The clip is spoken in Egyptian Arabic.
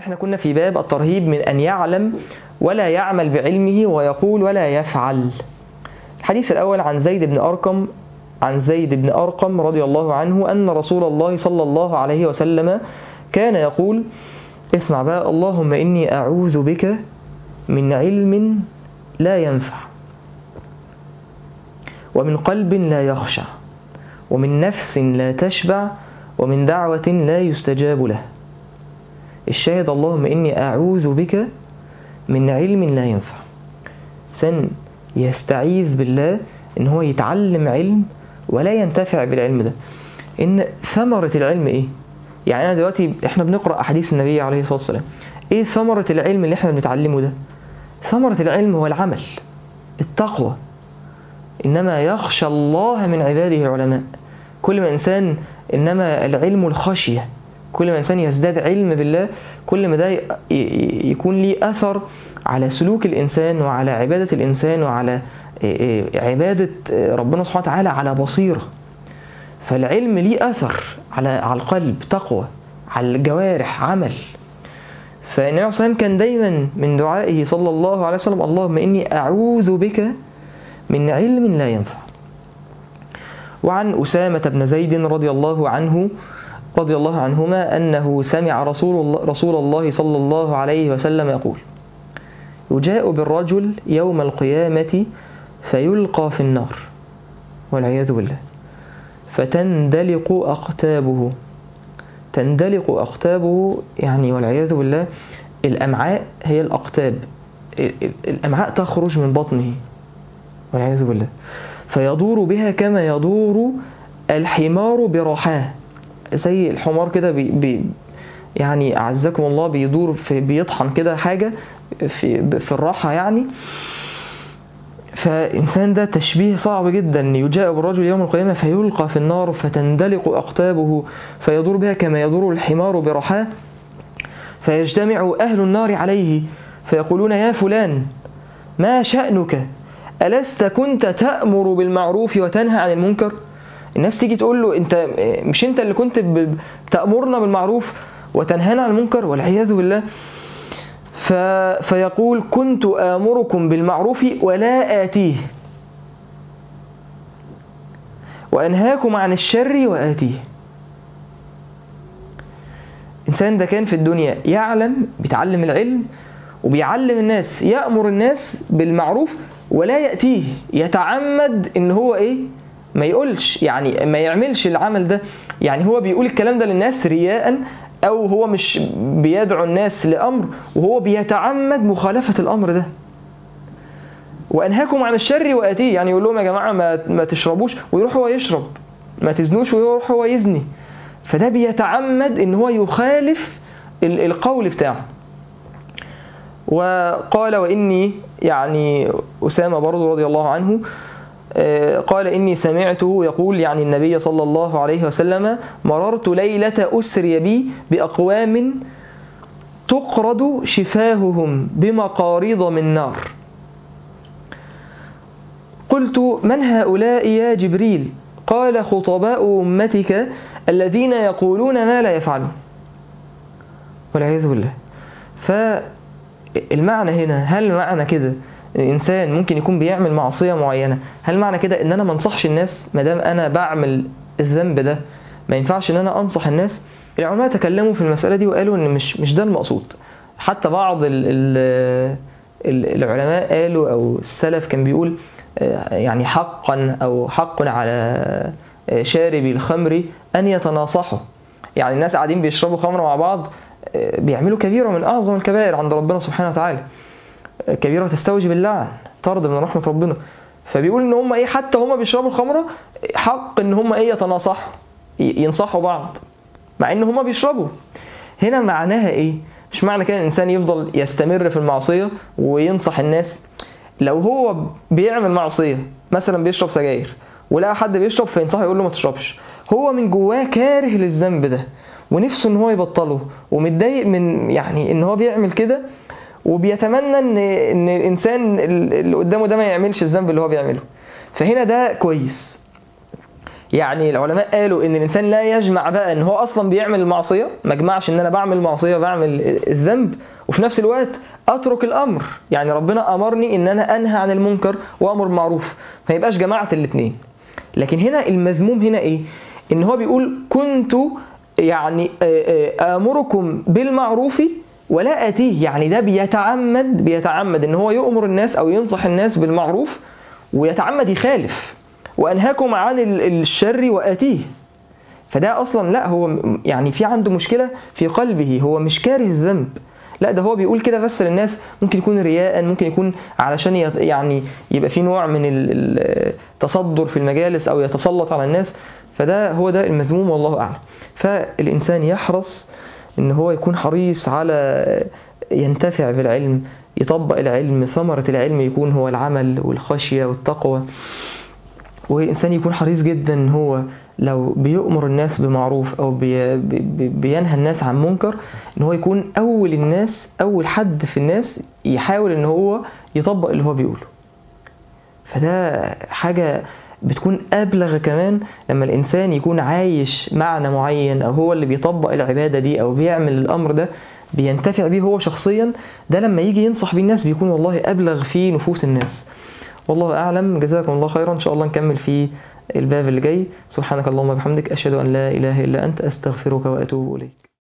احنا كنا في باب الترهيب من أن يعلم ولا يعمل بعلمه ويقول ولا يفعل الحديث الأول عن زيد بن أرقم عن زيد بن أرقم رضي الله عنه أن رسول الله صلى الله عليه وسلم كان يقول اسمع بقى اللهم إني أعوذ بك من علم لا ينفع ومن قلب لا يخشع ومن نفس لا تشبع ومن دعوة لا يستجاب له الشاهد اللهم إني أعوذ بك من علم لا ينفع سن يستعيذ بالله إن هو يتعلم علم ولا ينتفع بالعلم ده إن ثمرة العلم إيه؟ يعني أنا دلوقتي إحنا بنقرأ أحاديث النبي عليه الصلاة والسلام إيه ثمرة العلم اللي إحنا بنتعلمه ده؟ ثمرة العلم هو العمل التقوى إنما يخشى الله من عباده العلماء كل ما إنسان إنما العلم الخشية كل ما إنسان يزداد علم بالله كل ما ده يكون ليه أثر على سلوك الإنسان وعلى عبادة الإنسان وعلى عبادة ربنا سبحانه وتعالى على بصيرة فالعلم ليه أثر على على القلب تقوى على الجوارح عمل فالنبي صلى الله عليه وسلم كان دايما من دعائه صلى الله عليه وسلم اللهم إني أعوذ بك من علم لا ينفع وعن أسامة بن زيد رضي الله عنه رضي الله عنهما أنه سمع رسول الله, رسول الله صلى الله عليه وسلم يقول يجاء بالرجل يوم القيامة فيلقى في النار والعياذ بالله فتندلق أقتابه تندلق أقتابه يعني والعياذ بالله الأمعاء هي الأقتاب الأمعاء تخرج من بطنه والعياذ بالله فيدور بها كما يدور الحمار برحاه زي الحمار كده بي بي يعني أعزكم الله بيدور في بيطحن كده حاجة في, في الراحة يعني فإنسان ده تشبيه صعب جدا يجاء بالرجل يوم القيامة فيلقى في النار فتندلق أقتابه فيدور بها كما يدور الحمار برحاه فيجتمع أهل النار عليه فيقولون يا فلان ما شأنك ألست كنت تأمر بالمعروف وتنهى عن المنكر الناس تيجي تقول له انت مش انت اللي كنت بتأمرنا بالمعروف وتنهانا عن المنكر والعياذ بالله ف... فيقول كنت آمركم بالمعروف ولا آتيه وأنهاكم عن الشر وآتيه إنسان ده كان في الدنيا يعلم بيتعلم العلم وبيعلم الناس يأمر الناس بالمعروف ولا يأتيه يتعمد إن هو إيه ما يقولش يعني ما يعملش العمل ده يعني هو بيقول الكلام ده للناس رياء او هو مش بيدعو الناس لامر وهو بيتعمد مخالفه الامر ده وانهاكم عن الشر واتيه يعني يقول لهم يا جماعه ما ما تشربوش ويروح هو يشرب ما تزنوش ويروح هو يزني فده بيتعمد ان هو يخالف القول بتاعه وقال واني يعني اسامه برضه رضي الله عنه قال إني سمعته يقول يعني النبي صلى الله عليه وسلم مررت ليلة أسري بي بأقوام تقرض شفاههم بمقاريض من نار قلت من هؤلاء يا جبريل قال خطباء أمتك الذين يقولون ما لا يفعلون والعياذ بالله فالمعنى هنا هل معنى كده الانسان ممكن يكون بيعمل معصيه معينه هل معنى كده ان انا ما انصحش الناس ما دام انا بعمل الذنب ده ما ينفعش ان انا انصح الناس العلماء تكلموا في المساله دي وقالوا ان مش مش ده المقصود حتى بعض ال ال العلماء قالوا او السلف كان بيقول يعني حقا او حق على شاربي الخمر ان يتناصحوا يعني الناس قاعدين بيشربوا خمر مع بعض بيعملوا كبيره من اعظم الكبائر عند ربنا سبحانه وتعالى كبيرة تستوجب اللعن طرد من رحمة ربنا فبيقول ان هم ايه حتى هم بيشربوا الخمرة حق ان هم ايه يتناصحوا ينصحوا بعض مع ان هم بيشربوا هنا معناها ايه مش معنى كده الانسان يفضل يستمر في المعصية وينصح الناس لو هو بيعمل معصية مثلا بيشرب سجاير ولقى حد بيشرب فينصحه يقول له ما تشربش هو من جواه كاره للذنب ده ونفسه ان هو يبطله ومتضايق من يعني ان هو بيعمل كده وبيتمنى ان ان الانسان اللي قدامه ده ما يعملش الذنب اللي هو بيعمله فهنا ده كويس يعني العلماء قالوا ان الانسان لا يجمع بقى ان هو اصلا بيعمل المعصيه ما اجمعش ان انا بعمل معصيه بعمل الذنب وفي نفس الوقت اترك الامر يعني ربنا امرني ان انا انهى عن المنكر وامر بالمعروف ما يبقاش جماعه الاثنين لكن هنا المذموم هنا ايه ان هو بيقول كنت يعني امركم بالمعروف ولا اتيه يعني ده بيتعمد بيتعمد ان هو يؤمر الناس او ينصح الناس بالمعروف ويتعمد يخالف وانهاكم عن الشر واتيه فده اصلا لا هو يعني في عنده مشكله في قلبه هو مش كاره الذنب لا ده هو بيقول كده بس للناس ممكن يكون رياء ممكن يكون علشان يعني يبقى في نوع من التصدر في المجالس او يتسلط على الناس فده هو ده المذموم والله اعلم فالانسان يحرص ان هو يكون حريص على ينتفع بالعلم يطبق العلم ثمرة العلم يكون هو العمل والخشية والتقوى والإنسان يكون حريص جدا ان هو لو بيؤمر الناس بمعروف او بي بي بينهى الناس عن منكر ان هو يكون اول الناس اول حد في الناس يحاول ان هو يطبق اللي هو بيقوله فده حاجة بتكون أبلغ كمان لما الإنسان يكون عايش معنى معين أو هو اللي بيطبق العبادة دي أو بيعمل الأمر ده بينتفع بيه هو شخصيا ده لما يجي ينصح بيه الناس بيكون والله أبلغ في نفوس الناس والله أعلم جزاكم الله خيرا إن شاء الله نكمل في الباب اللي جاي سبحانك اللهم وبحمدك أشهد أن لا إله إلا أنت أستغفرك وأتوب إليك